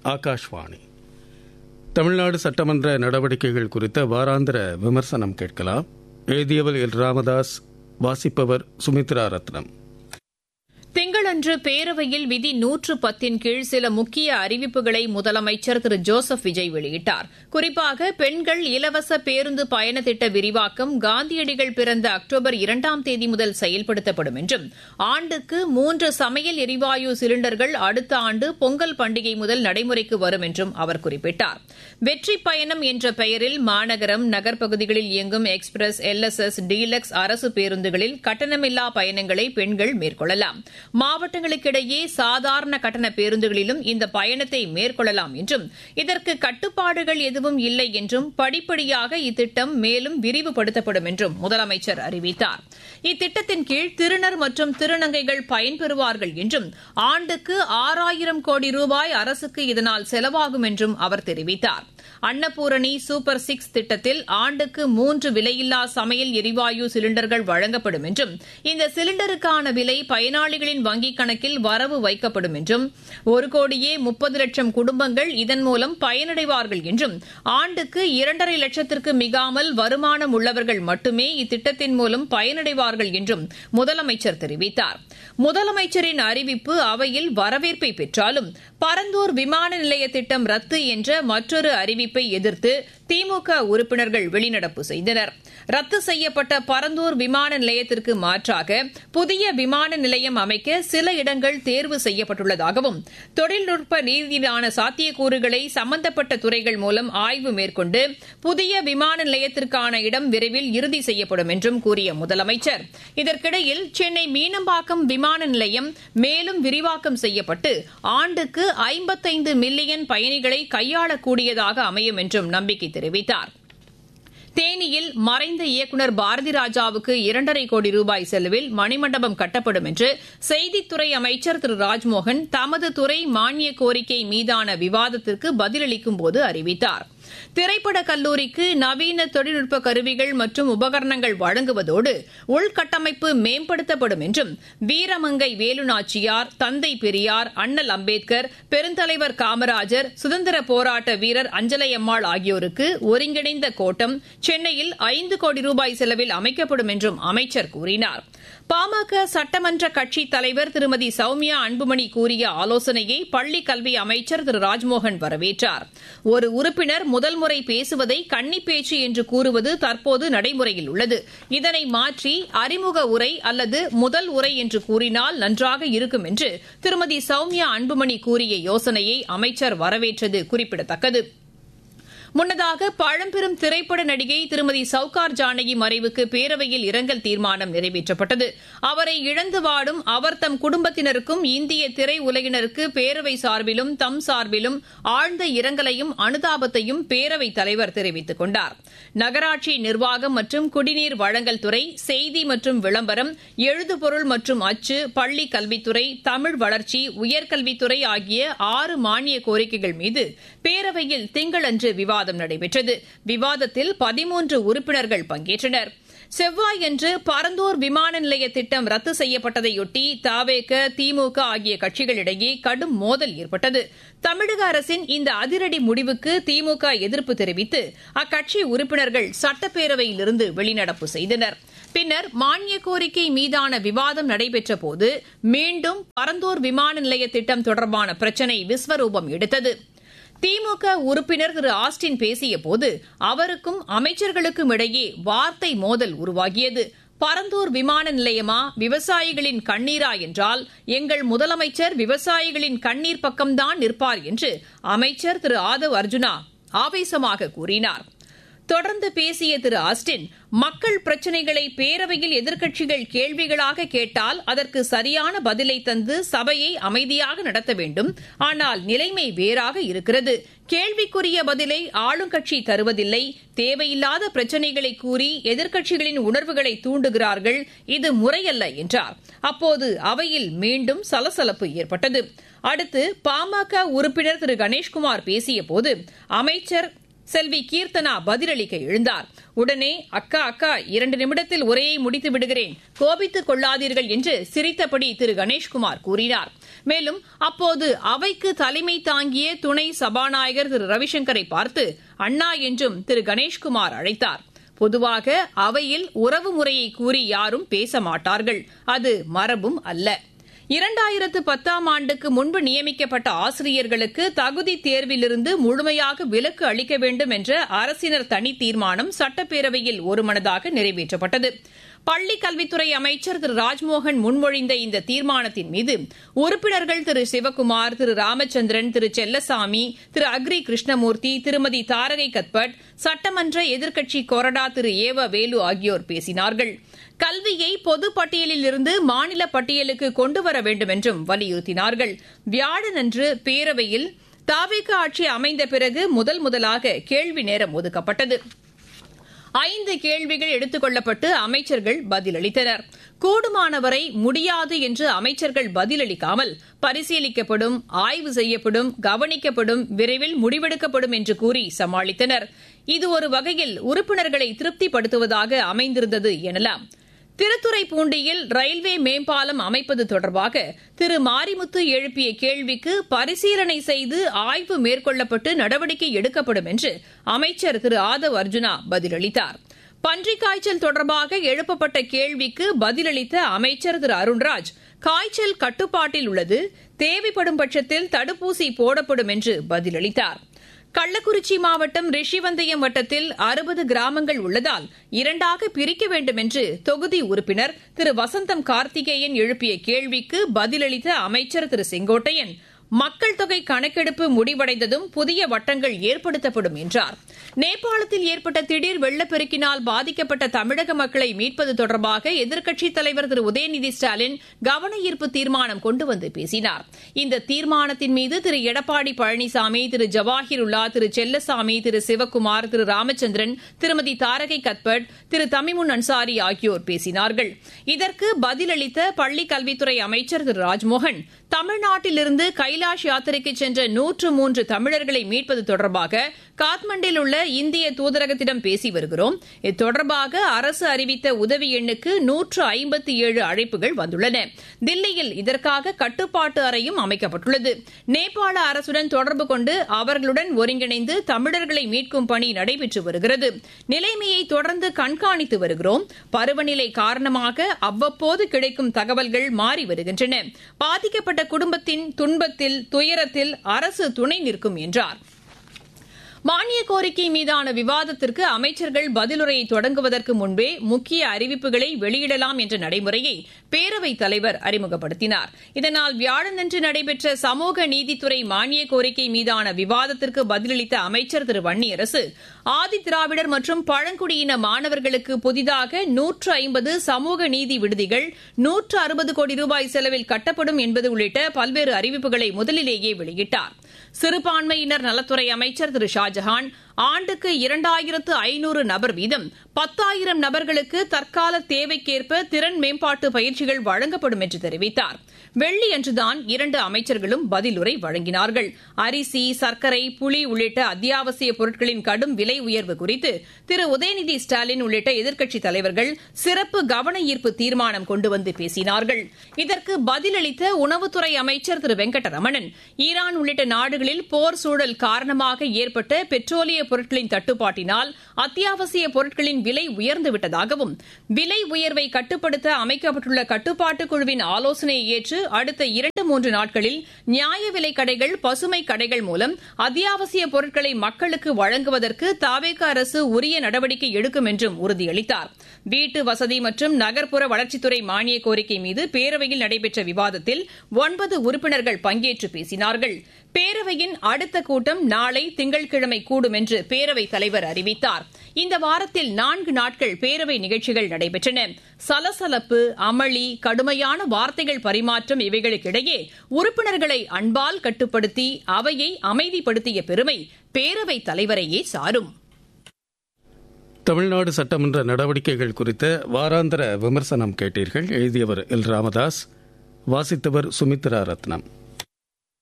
ஆகாஷ்வாணி தமிழ்நாடு சட்டமன்ற நடவடிக்கைகள் குறித்த வாராந்திர விமர்சனம் கேட்கலாம் எழுதியவர் எல் ராமதாஸ் வாசிப்பவர் சுமித்ரா ரத்னம் திங்களன்று பேரவையில் விதி நூற்று பத்தின் கீழ் சில முக்கிய அறிவிப்புகளை முதலமைச்சர் திரு ஜோசப் விஜய் வெளியிட்டார் குறிப்பாக பெண்கள் இலவச பேருந்து பயண திட்ட விரிவாக்கம் காந்தியடிகள் பிறந்த அக்டோபர் இரண்டாம் தேதி முதல் செயல்படுத்தப்படும் என்றும் ஆண்டுக்கு மூன்று சமையல் எரிவாயு சிலிண்டர்கள் அடுத்த ஆண்டு பொங்கல் பண்டிகை முதல் நடைமுறைக்கு வரும் என்றும் அவர் குறிப்பிட்டார் வெற்றி பயணம் என்ற பெயரில் மாநகரம் நகர்ப்பகுதிகளில் இயங்கும் express L S S deluxe அரசு பேருந்துகளில் கட்டணமில்லா பயணங்களை பெண்கள் மேற்கொள்ளலாம் மாவட்டங்களுக்கிடையே சாதாரண கட்டண பேருந்துகளிலும் இந்த பயணத்தை மேற்கொள்ளலாம் என்றும் இதற்கு கட்டுப்பாடுகள் எதுவும் இல்லை என்றும் படிப்படியாக இத்திட்டம் மேலும் விரிவுபடுத்தப்படும் என்றும் முதலமைச்சர் அறிவித்தார் இத்திட்டத்தின் கீழ் திருநர் மற்றும் திருநங்கைகள் பயன்பெறுவார்கள் என்றும் ஆண்டுக்கு ஆறாயிரம் கோடி ரூபாய் அரசுக்கு இதனால் செலவாகும் என்றும் அவர் தெரிவித்தார் அன்னபூரணி சூப்பர் சிக்ஸ் திட்டத்தில் ஆண்டுக்கு மூன்று விலையில்லா சமையல் எரிவாயு சிலிண்டர்கள் வழங்கப்படும் என்றும் இந்த சிலிண்டருக்கான விலை பயனாளிகளின் வங்கிக் கணக்கில் வரவு வைக்கப்படும் என்றும் ஒரு கோடியே முப்பது லட்சம் குடும்பங்கள் இதன் மூலம் பயனடைவார்கள் என்றும் ஆண்டுக்கு இரண்டரை லட்சத்திற்கு மிகாமல் வருமானம் உள்ளவர்கள் மட்டுமே இத்திட்டத்தின் மூலம் பயனடைவார்கள் என்றும் முதலமைச்சர் தெரிவித்தார் முதலமைச்சரின் அறிவிப்பு அவையில் வரவேற்பை பெற்றாலும் பரந்தூர் விமான நிலைய திட்டம் ரத்து என்ற மற்றொரு அறிவிப்பை எதிர்த்து திமுக உறுப்பினர்கள் வெளிநடப்பு செய்தனர் ரத்து செய்யப்பட்ட பரந்தூர் விமான நிலையத்திற்கு மாற்றாக புதிய விமான நிலையம் அமைக்க சில இடங்கள் தேர்வு செய்யப்பட்டுள்ளதாகவும் தொழில்நுட்ப ரீதியிலான சாத்தியக்கூறுகளை சம்பந்தப்பட்ட துறைகள் மூலம் ஆய்வு மேற்கொண்டு புதிய விமான நிலையத்திற்கான இடம் விரைவில் இறுதி செய்யப்படும் என்றும் கூறிய முதலமைச்சர் இதற்கிடையில் சென்னை மீனம்பாக்கம் விமான நிலையம் மேலும் விரிவாக்கம் செய்யப்பட்டு ஆண்டுக்கு ஐம்பத்தைந்து மில்லியன் பயணிகளை கையாளக்கூடியதாக அமையும் என்றும் நம்பிக்கை தெரிவித்தார் தேனியில் மறைந்த இயக்குநர் பாரதி ராஜாவுக்கு இரண்டரை கோடி ரூபாய் செலவில் மணிமண்டபம் கட்டப்படும் என்று செய்தித்துறை அமைச்சர் திரு ராஜ்மோகன் தமது துறை மானிய கோரிக்கை மீதான விவாதத்திற்கு பதிலளிக்கும்போது அறிவித்தார் திரைப்பட கல்லூரிக்கு நவீன தொழில்நுட்ப கருவிகள் மற்றும் உபகரணங்கள் வழங்குவதோடு உள்கட்டமைப்பு மேம்படுத்தப்படும் என்றும் வீரமங்கை வேலுநாச்சியார் தந்தை பெரியார் அண்ணல் அம்பேத்கர் பெருந்தலைவர் காமராஜர் சுதந்திர போராட்ட வீரர் அஞ்சலையம்மாள் ஆகியோருக்கு ஒருங்கிணைந்த கோட்டம் சென்னையில் ஐந்து கோடி ரூபாய் செலவில் அமைக்கப்படும் என்றும் அமைச்சர் கூறினார் பாமக சட்டமன்ற கட்சித் தலைவர் திருமதி சௌமியா அன்புமணி கூறிய ஆலோசனையை பள்ளிக் கல்வி அமைச்சர் திரு ராஜ்மோகன் வரவேற்றார் ஒரு உறுப்பினர் முதல் முறை பேசுவதை கன்னிப்பேச்சு என்று கூறுவது தற்போது நடைமுறையில் உள்ளது இதனை மாற்றி அறிமுக உரை அல்லது முதல் உரை என்று கூறினால் நன்றாக இருக்கும் என்று திருமதி சௌமியா அன்புமணி கூறிய யோசனையை அமைச்சர் வரவேற்றது குறிப்பிடத்தக்கது முன்னதாக பழம்பெரும் திரைப்பட நடிகை திருமதி சவுகார் ஜானகி மறைவுக்கு பேரவையில் இரங்கல் தீர்மானம் நிறைவேற்றப்பட்டது அவரை இழந்து வாடும் அவர் தம் குடும்பத்தினருக்கும் இந்திய திரை உலகினருக்கு பேரவை சார்பிலும் தம் சார்பிலும் ஆழ்ந்த இரங்கலையும் அனுதாபத்தையும் பேரவைத் தலைவர் தெரிவித்துக் கொண்டார் நகராட்சி நிர்வாகம் மற்றும் குடிநீர் வழங்கல் துறை செய்தி மற்றும் விளம்பரம் எழுதுபொருள் மற்றும் அச்சு பள்ளி கல்வித்துறை தமிழ் வளர்ச்சி உயர்கல்வித்துறை ஆகிய ஆறு மானிய கோரிக்கைகள் மீது பேரவையில் திங்களன்று விவாதம் நடைபெற்றது விவாதத்தில் பதிமூன்று உறுப்பினர்கள் பங்கேற்றனர் செவ்வாயன்று பரந்தூர் விமான நிலைய திட்டம் ரத்து செய்யப்பட்டதையொட்டி தாவேக திமுக ஆகிய கட்சிகளிடையே கடும் மோதல் ஏற்பட்டது தமிழக அரசின் இந்த அதிரடி முடிவுக்கு திமுக எதிர்ப்பு தெரிவித்து அக்கட்சி உறுப்பினர்கள் சட்டப்பேரவையிலிருந்து வெளிநடப்பு செய்தனர் பின்னர் மானிய கோரிக்கை மீதான விவாதம் நடைபெற்றபோது மீண்டும் பரந்தூர் விமான நிலைய திட்டம் தொடர்பான பிரச்சினை விஸ்வரூபம் எடுத்தது திமுக உறுப்பினர் திரு ஆஸ்டின் பேசியபோது அவருக்கும் அமைச்சர்களுக்கும் இடையே வார்த்தை மோதல் உருவாகியது பரந்தூர் விமான நிலையமா விவசாயிகளின் கண்ணீரா என்றால் எங்கள் முதலமைச்சர் விவசாயிகளின் கண்ணீர் பக்கம்தான் நிற்பார் என்று அமைச்சர் திரு ஆதவ் அர்ஜுனா ஆவேசமாக கூறினார் தொடர்ந்து பேசிய திரு ஆஸ்டின் மக்கள் பிரச்சினைகளை பேரவையில் எதிர்க்கட்சிகள் கேள்விகளாக கேட்டால் அதற்கு சரியான பதிலை தந்து சபையை அமைதியாக நடத்த வேண்டும் ஆனால் நிலைமை வேறாக இருக்கிறது கேள்விக்குரிய பதிலை ஆளுங்கட்சி தருவதில்லை தேவையில்லாத பிரச்சினைகளை கூறி எதிர்க்கட்சிகளின் உணர்வுகளை தூண்டுகிறார்கள் இது முறையல்ல என்றார் அப்போது அவையில் மீண்டும் சலசலப்பு ஏற்பட்டது அடுத்து பாமக உறுப்பினர் திரு கணேஷ்குமார் பேசியபோது அமைச்சர் செல்வி கீர்த்தனா பதிலளிக்க எழுந்தார் உடனே அக்கா அக்கா இரண்டு நிமிடத்தில் உரையை முடித்து விடுகிறேன் கோபித்துக் கொள்ளாதீர்கள் என்று சிரித்தபடி திரு கணேஷ்குமார் கூறினார் மேலும் அப்போது அவைக்கு தலைமை தாங்கிய துணை சபாநாயகர் திரு ரவிசங்கரை பார்த்து அண்ணா என்றும் திரு கணேஷ்குமார் அழைத்தார் பொதுவாக அவையில் உறவு முறையை கூறி யாரும் பேச மாட்டார்கள் அது மரபும் அல்ல இரண்டாயிரத்து பத்தாம் ஆண்டுக்கு முன்பு நியமிக்கப்பட்ட ஆசிரியர்களுக்கு தகுதி தேர்விலிருந்து முழுமையாக விலக்கு அளிக்க வேண்டும் என்ற அரசினர் தனி தீர்மானம் சட்டப்பேரவையில் ஒருமனதாக நிறைவேற்றப்பட்டது பள்ளிக் கல்வித்துறை அமைச்சர் திரு ராஜ்மோகன் முன்மொழிந்த இந்த தீர்மானத்தின் மீது உறுப்பினர்கள் திரு சிவக்குமார் திரு ராமச்சந்திரன் திரு செல்லசாமி திரு அக்ரி கிருஷ்ணமூர்த்தி திருமதி தாரகை கத்பட் சட்டமன்ற எதிர்க்கட்சி கொறடா திரு ஏவ வேலு ஆகியோர் பேசினார்கள் கல்வியை பொது பட்டியலில் இருந்து மாநில பட்டியலுக்கு கொண்டுவர வேண்டும் என்றும் வலியுறுத்தினார்கள் வியாழனன்று பேரவையில் தாவேக ஆட்சி அமைந்த பிறகு முதல் முதலாக கேள்வி நேரம் ஒதுக்கப்பட்டது ஐந்து கேள்விகள் எடுத்துக் கொள்ளப்பட்டு அமைச்சர்கள் பதிலளித்தனர் கூடுமானவரை முடியாது என்று அமைச்சர்கள் பதிலளிக்காமல் பரிசீலிக்கப்படும் ஆய்வு செய்யப்படும் கவனிக்கப்படும் விரைவில் முடிவெடுக்கப்படும் என்று கூறி சமாளித்தனர் இது ஒரு வகையில் உறுப்பினர்களை திருப்திப்படுத்துவதாக அமைந்திருந்தது எனலாம் திருத்துறைப்பூண்டியில் ரயில்வே மேம்பாலம் அமைப்பது தொடர்பாக திரு மாரிமுத்து எழுப்பிய கேள்விக்கு பரிசீலனை செய்து ஆய்வு மேற்கொள்ளப்பட்டு நடவடிக்கை எடுக்கப்படும் என்று அமைச்சர் திரு ஆதவ் அர்ஜுனா பதிலளித்தார் பன்றிக் காய்ச்சல் தொடர்பாக எழுப்பப்பட்ட கேள்விக்கு பதிலளித்த அமைச்சர் திரு அருண்ராஜ் காய்ச்சல் கட்டுப்பாட்டில் உள்ளது தேவைப்படும் பட்சத்தில் தடுப்பூசி போடப்படும் என்று பதிலளித்தார் கள்ளக்குறிச்சி மாவட்டம் ரிஷிவந்தயம் வட்டத்தில் அறுபது கிராமங்கள் உள்ளதால் இரண்டாக பிரிக்க வேண்டும் என்று தொகுதி உறுப்பினர் திரு வசந்தம் கார்த்திகேயன் எழுப்பிய கேள்விக்கு பதிலளித்த அமைச்சர் திரு செங்கோட்டையன் மக்கள் தொகை கணக்கெடுப்பு முடிவடைந்ததும் புதிய வட்டங்கள் ஏற்படுத்தப்படும் என்றார் நேபாளத்தில் ஏற்பட்ட திடீர் வெள்ளப்பெருக்கினால் பாதிக்கப்பட்ட தமிழக மக்களை மீட்பது தொடர்பாக எதிர்க்கட்சித் தலைவர் திரு உதயநிதி ஸ்டாலின் கவன ஈர்ப்பு தீர்மானம் கொண்டு வந்து பேசினார் இந்த தீர்மானத்தின் மீது திரு எடப்பாடி பழனிசாமி திரு ஜவாஹிருல்லா திரு செல்லசாமி திரு சிவக்குமார் திரு ராமச்சந்திரன் திருமதி தாரகை கத்பட் திரு தமிமுன் அன்சாரி ஆகியோர் பேசினார்கள் இதற்கு பதிலளித்த பள்ளிக் கல்வித்துறை அமைச்சர் திரு ராஜ்மோகன் தமிழ்நாட்டிலிருந்து கைலாஷ் யாத்திரைக்கு சென்ற நூற்று மூன்று தமிழர்களை மீட்பது தொடர்பாக காத்மண்டில் உள்ள இந்திய தூதரகத்திடம் பேசி வருகிறோம் இது தொடர்பாக அரசு அறிவித்த உதவி எண்ணுக்கு நூற்று ஐம்பத்தி ஏழு அழைப்புகள் வந்துள்ளன தில்லியில் இதற்காக கட்டுப்பாட்டு அறையும் அமைக்கப்பட்டுள்ளது நேபாள அரசுடன் தொடர்பு கொண்டு அவர்களுடன் ஒருங்கிணைந்து தமிழர்களை மீட்கும் பணி நடைபெற்று வருகிறது நிலைமையை தொடர்ந்து கண்காணித்து வருகிறோம் பருவநிலை காரணமாக அவ்வப்போது கிடைக்கும் தகவல்கள் மாறி வருகின்றன பாதிக்கப்பட்ட குடும்பத்தின் துன்பத்தில் துயரத்தில் அரசு துணை நிற்கும் என்றார் மானிய கோரிக்கை மீதான விவாதத்திற்கு அமைச்சர்கள் பதிலுரையை தொடங்குவதற்கு முன்பே முக்கிய அறிவிப்புகளை வெளியிடலாம் என்ற நடைமுறையை பேரவைத் தலைவர் அறிமுகப்படுத்தினார் இதனால் வியாழனன்று நடைபெற்ற சமூக நீதித்துறை மானிய கோரிக்கை மீதான விவாதத்திற்கு பதிலளித்த அமைச்சர் திரு வன்னியரசு ஆதி திராவிடர் மற்றும் பழங்குடியின மாணவர்களுக்கு புதிதாக நூற்று ஐம்பது சமூக நீதி விடுதிகள் நூற்று அறுபது கோடி ரூபாய் செலவில் கட்டப்படும் என்பது உள்ளிட்ட பல்வேறு அறிவிப்புகளை முதலிலேயே வெளியிட்டார் சிறுபான்மையினர் நலத்துறை அமைச்சர் திரு ஷாஜஹான் ஆண்டுக்கு இரண்டாயிரத்து ஐநூறு நபர் வீதம் பத்தாயிரம் நபர்களுக்கு தற்கால தேவைக்கேற்ப திறன் மேம்பாட்டு பயிற்சிகள் வழங்கப்படும் என்று தெரிவித்தார் வெள்ளி அன்றுதான் இரண்டு அமைச்சர்களும் பதிலுரை வழங்கினார்கள் அரிசி சர்க்கரை புளி உள்ளிட்ட அத்தியாவசிய பொருட்களின் கடும் விலை உயர்வு குறித்து திரு உதயநிதி ஸ்டாலின் உள்ளிட்ட எதிர்க்கட்சித் தலைவர்கள் சிறப்பு கவன ஈர்ப்பு தீர்மானம் கொண்டு வந்து பேசினார்கள் இதற்கு பதிலளித்த உணவுத்துறை அமைச்சர் திரு வெங்கடரமணன் ஈரான் உள்ளிட்ட நாடுகளில் போர் சூழல் காரணமாக ஏற்பட்ட பெட்ரோலிய பொருட்களின் தட்டுப்பாட்டினால் அத்தியாவசிய பொருட்களின் விலை உயர்ந்துவிட்டதாகவும் விலை உயர்வை கட்டுப்படுத்த அமைக்கப்பட்டுள்ள கட்டுப்பாட்டுக் குழுவின் ஆலோசனையை ஏற்று அடுத்த இரண்டு மூன்று நாட்களில் நியாய விலை கடைகள் பசுமை கடைகள் மூலம் அத்தியாவசிய பொருட்களை மக்களுக்கு வழங்குவதற்கு தாவேக அரசு உரிய நடவடிக்கை எடுக்கும் என்றும் உறுதியளித்தார் வீட்டு வசதி மற்றும் நகர்ப்புற வளர்ச்சித்துறை மானிய கோரிக்கை மீது பேரவையில் நடைபெற்ற விவாதத்தில் ஒன்பது உறுப்பினர்கள் பங்கேற்று பேசினார்கள் பேரவையின் அடுத்த கூட்டம் நாளை திங்கட்கிழமை கூடும் என்று பேரவைத் தலைவர் அறிவித்தார் இந்த வாரத்தில் நான்கு நாட்கள் பேரவை நிகழ்ச்சிகள் நடைபெற்றன சலசலப்பு அமளி கடுமையான வார்த்தைகள் பரிமாற்றம் இவைகளுக்கிடையே உறுப்பினர்களை அன்பால் கட்டுப்படுத்தி அவையை அமைதிப்படுத்திய பெருமை பேரவைத் தலைவரையே சாரும் தமிழ்நாடு சட்டமன்ற நடவடிக்கைகள் குறித்த வாராந்திர விமர்சனம் கேட்டீர்கள் எழுதியவர் எல் ராமதாஸ் வாசித்தவர் சுமித்ரா ரத்னம்